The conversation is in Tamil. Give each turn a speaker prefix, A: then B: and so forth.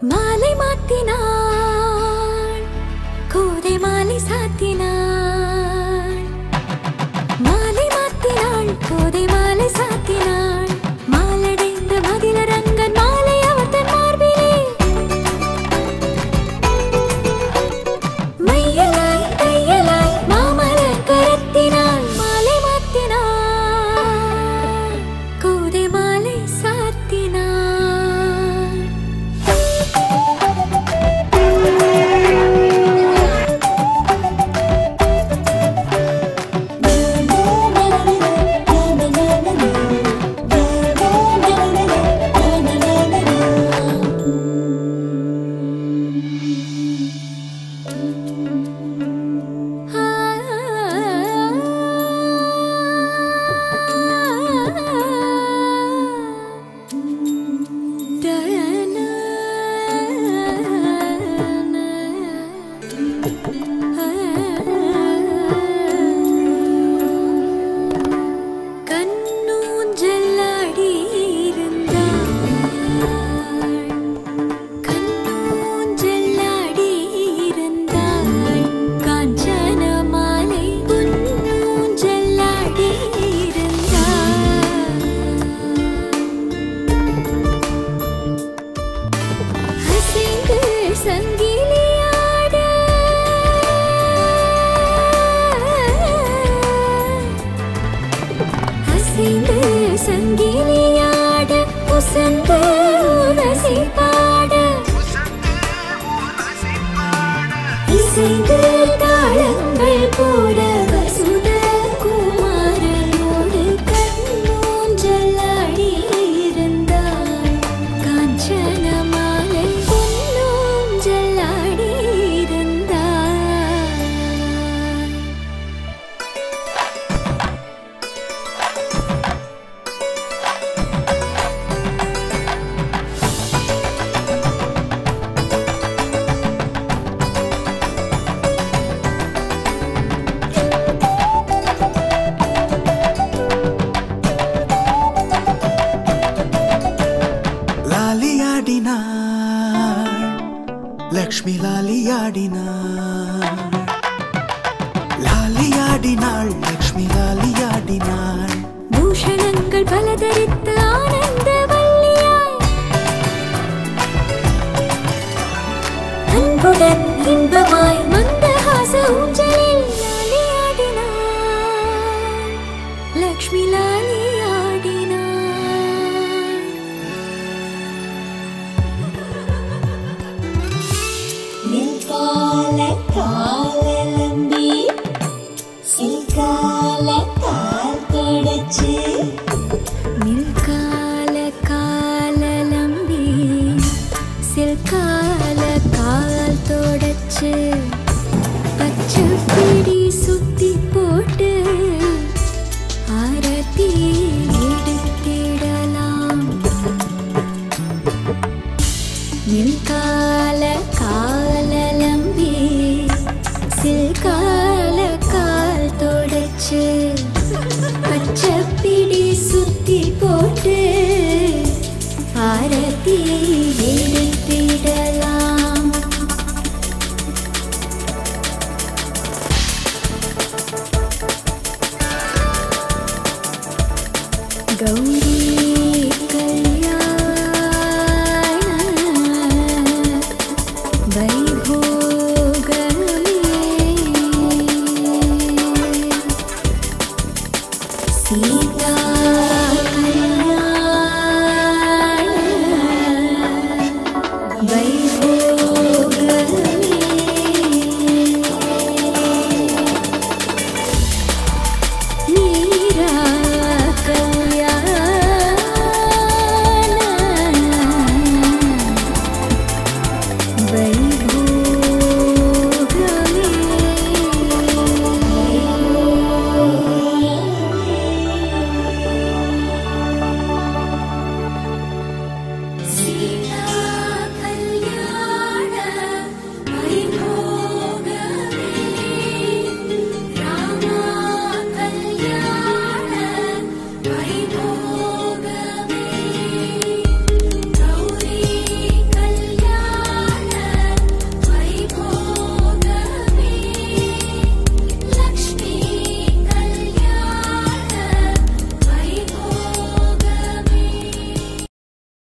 A: மாலை மாத்தினாள் கோதை மாலை சாத்தினாள் மாலை மாத்தினாள் கோதை மாலை சாத்தினாள் மாலடைந்த மதிலரங்கன் மாலை அவர் தன் மார்பிலே மையலாய் தையலாய் மாமலர் கரத்தினாள் மாலை மாத்தினாள் கோதை மாலை சாத்தினாள் கண்ணூஞ்சலாடி இருந்தாள் கண்ணூஞ்சலாடி இருந்தாள் காஞ்சன மாலை பொன்னூஞ்சலாடி இருந்தாள் அசைந்து சங்கிலியாட அசைந்து சங்கிலியாட உசந்து உரசி பாட இசைந்து தாளங்கள் போட வசுத குமாரனோடு கண்ணூஞ்சலாடி இருந்தாள் காஞ்சன மாலை பொன்னூஞ்சலாடி இருந்தாள்
B: லாலியாடினாள் லக்ஷ்மி லாலியாடினாள் லாலியாடினாள் லக்ஷ்மி லாலியாடினாள்
A: பூஷணங்கள் பல தரித்து ஆனந்த வள்ளியாய் அன்புடன் இன்பமாய் மந்தஹாச ஊஞ்சலில் லாலியாடினாள் லக்ஷ்மி லாலியாடினாள்
C: நிற்கால காலலம்பி சில்கால கால் தொடச்சு
A: நில்கால காலலம்பி சில்கால கால் தொடச்சு பச்சை பிடி சுத்தி போட்டு ஆரத்தி எடுத்திடலாம் நில்கால காலலம்பி சில்கால கால் தொடச்சு பச்சை பிடி சுத்தி போட்டு ஆரத்தி எடுத்திடலாம் கௌரி கல்யாண வைபோகமே சீதா கல்யாண வைபோகமே